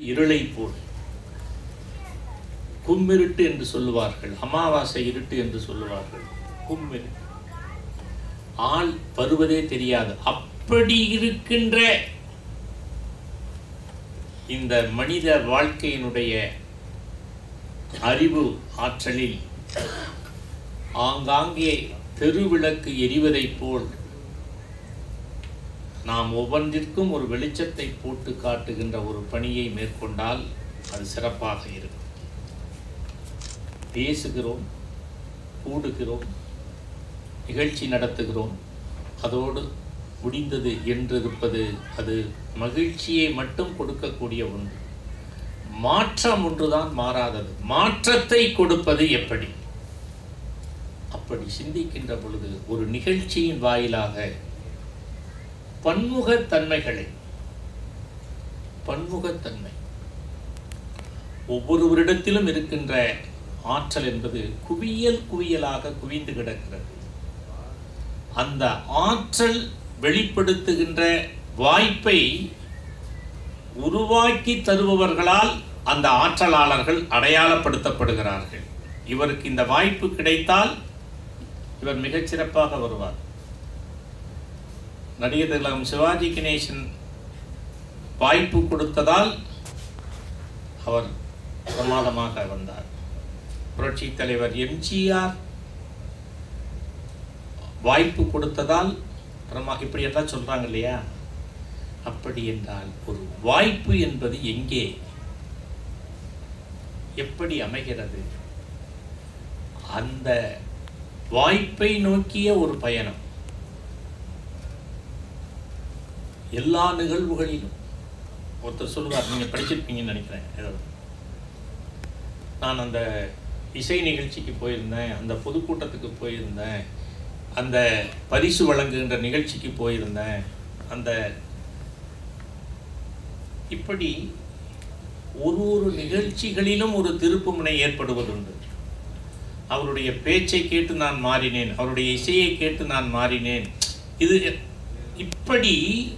இருளை போல் கும்மிருட்டு என்று சொல்லுவார்கள் அமாவாசை இருட்டு என்று சொல்லுவார்கள் கும்மிருட்டு ஆள் வருவதே தெரியாது அப்படி இருக்கின்ற இந்த மனித வாழ்க்கையினுடைய அறிவு ஆற்றலில் ஆங்காங்கே தெருவிளக்கு எரிவதைப் போல் நாம் ஒவ்வொன்றிற்கும் ஒரு வெளிச்சத்தை போட்டு காட்டுகின்ற ஒரு பணியை மேற்கொண்டால் அது சிறப்பாக இருக்கும் பேசுகிறோம் கூடுகிறோம் நிகழ்ச்சி நடத்துகிறோம் அதோடு முடிந்தது என்றிருப்பது அது மகிழ்ச்சியை மட்டும் கொடுக்கக்கூடிய ஒன்று மாற்றம் ஒன்றுதான் மாறாதது மாற்றத்தை கொடுப்பது எப்படி அப்படி சிந்திக்கின்ற பொழுது ஒரு நிகழ்ச்சியின் வாயிலாக பன்முகத்தன்மைகளை பன்முகத்தன்மை ஒவ்வொருவரிடத்திலும் இருக்கின்ற ஆற்றல் என்பது குவியல் குவியலாக குவிந்து கிடக்கிறது அந்த ஆற்றல் வெளிப்படுத்துகின்ற வாய்ப்பை உருவாக்கி தருபவர்களால் அந்த ஆற்றலாளர்கள் அடையாளப்படுத்தப்படுகிறார்கள் இவருக்கு இந்த வாய்ப்பு கிடைத்தால் இவர் மிகச் சிறப்பாக வருவார் நடிகர் திலகம் சிவாஜி கணேசன் வாய்ப்பு கொடுத்ததால் அவர் பிரமாதமாக வந்தார் புரட்சி தலைவர் எம்ஜிஆர் வாய்ப்பு கொடுத்ததால் பிரமா இப்படி எல்லாம் சொல்றாங்க இல்லையா அப்படி என்றால் ஒரு வாய்ப்பு என்பது எங்கே எப்படி அமைகிறது அந்த வாய்ப்பை நோக்கிய ஒரு பயணம் எல்லா நிகழ்வுகளிலும் ஒருத்தர் சொல்லுவார் நீங்க படிச்சிருப்பீங்கன்னு நினைக்கிறேன் ஏதோ நான் அந்த இசை நிகழ்ச்சிக்கு போயிருந்தேன் அந்த பொதுக்கூட்டத்துக்கு போயிருந்தேன் அந்த பரிசு வழங்குகின்ற நிகழ்ச்சிக்கு போயிருந்தேன் அந்த இப்படி ஒரு ஒரு நிகழ்ச்சிகளிலும் ஒரு திருப்புமுனை ஏற்படுவதுண்டு அவருடைய பேச்சை கேட்டு நான் மாறினேன் அவருடைய இசையை கேட்டு நான் மாறினேன் இது இப்படி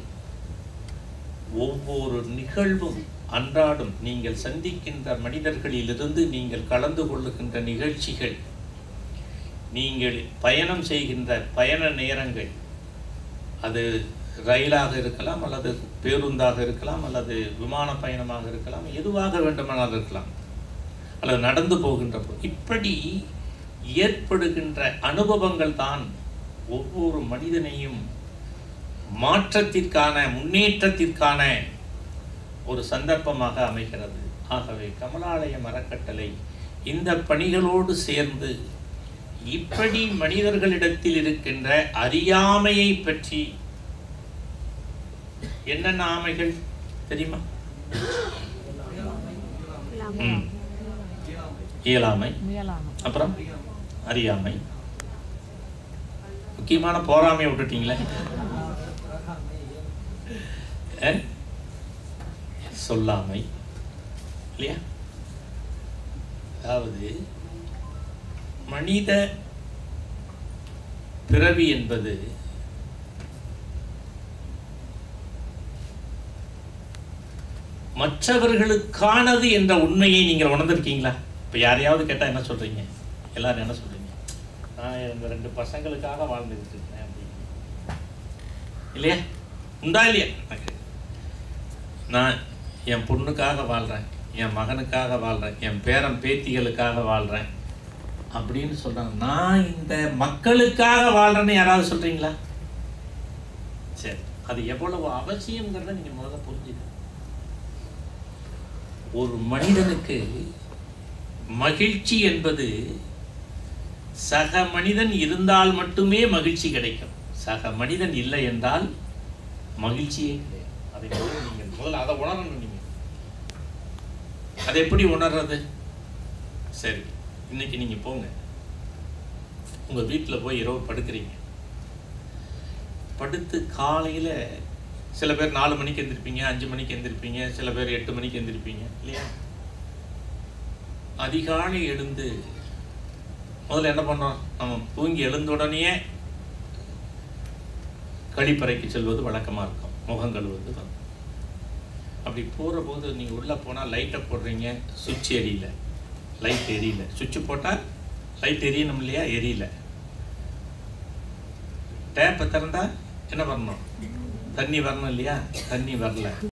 ஒவ்வொரு நிகழ்வும் அன்றாடும் நீங்கள் சந்திக்கின்ற மனிதர்களிலிருந்து நீங்கள் கலந்து கொள்ளுகின்ற நிகழ்ச்சிகள் நீங்கள் பயணம் செய்கின்ற பயண நேரங்கள் அது ரயிலாக இருக்கலாம் அல்லது பேருந்தாக இருக்கலாம் அல்லது விமான பயணமாக இருக்கலாம் எதுவாக வேண்டுமானால் இருக்கலாம் அல்லது நடந்து போகின்ற போ- இப்படி ஏற்படுகின்ற அனுபவங்கள் தான் ஒவ்வொரு மனிதனையும் மாற்றத்திற்கான முன்னேற்றத்திற்கான ஒரு சந்தர்ப்பமாக அமைகிறது ஆகவே கமலாலய மரக்கட்டளை இந்த பணிகளோடு சேர்ந்து இப்படி மனிதர்களிடத்தில் இருக்கின்ற அறியாமையை பற்றி என்னென்ன ஆமைகள் தெரியுமா ம். இயலாமை முயலாமை அப்புறம் அறியாமை முக்கியமான போராமையை விட்டுட்டீங்களே அஹ்? சொல்லாமை இல்லையா அதாவது மனித பிறவி என்பது மற்றவர்களுக்கானது என்ற உண்மையை நீங்கள் உணர்ந்திருக்கீங்களா இப்போ யாரையாவது கேட்டால் என்ன சொல்றீங்க எல்லாரும் என்ன சொல்றீங்க நான் இந்த ரெண்டு பசங்களுக்காக வாழ்ந்துகிட்டு இருக்கேன் அப்படின்னு இல்லையா உண்டா இல்லையா எனக்கு நான் என் பொண்ணுக்காக வாழ்கிறேன் என் மகனுக்காக வாழ்கிறேன் என் பேரன் பேத்திகளுக்காக வாழ்கிறேன் அப்படின்னு சொல்றாங்க நான் இந்த மக்களுக்காக வாழ்றேன்னு யாராவது சொல்றீங்களா சரி அது எவ்வளவு அவசியங்கிறத நீங்க முதல்ல புரிஞ்சுக்க ஒரு மனிதனுக்கு மகிழ்ச்சி என்பது சக மனிதன் இருந்தால் மட்டுமே மகிழ்ச்சி கிடைக்கும் சக மனிதன் இல்லை என்றால் மகிழ்ச்சியே கிடையாது அதை முதல்ல நீங்கள் முதல்ல அதை உணரணும் நீங்க அதை எப்படி உணர்றது சரி இன்னைக்கு நீங்க போங்க உங்க வீட்டில் போய் இரவு படுக்கிறீங்க படுத்து காலையில சில பேர் நாலு மணிக்கு எந்திருப்பீங்க அஞ்சு மணிக்கு எந்திருப்பீங்க சில பேர் எட்டு மணிக்கு எந்திருப்பீங்க இல்லையா அதிகாலை எழுந்து முதல்ல என்ன பண்றோம் நம்ம தூங்கி எழுந்த உடனேயே கழிப்பறைக்கு செல்வது வழக்கமா இருக்கும் முகம் கழுவுவது தான் அப்படி போகிற போது நீங்கள் உள்ளே போனால் லைட்டை போடுறீங்க சுவிட்ச் எரியல லைட் எரியல சுவிட்ச் போட்டால் லைட் எரியணும் இல்லையா எரியல டேப்பை திறந்தா என்ன பண்ணணும் தண்ணி வரணும் இல்லையா தண்ணி வரல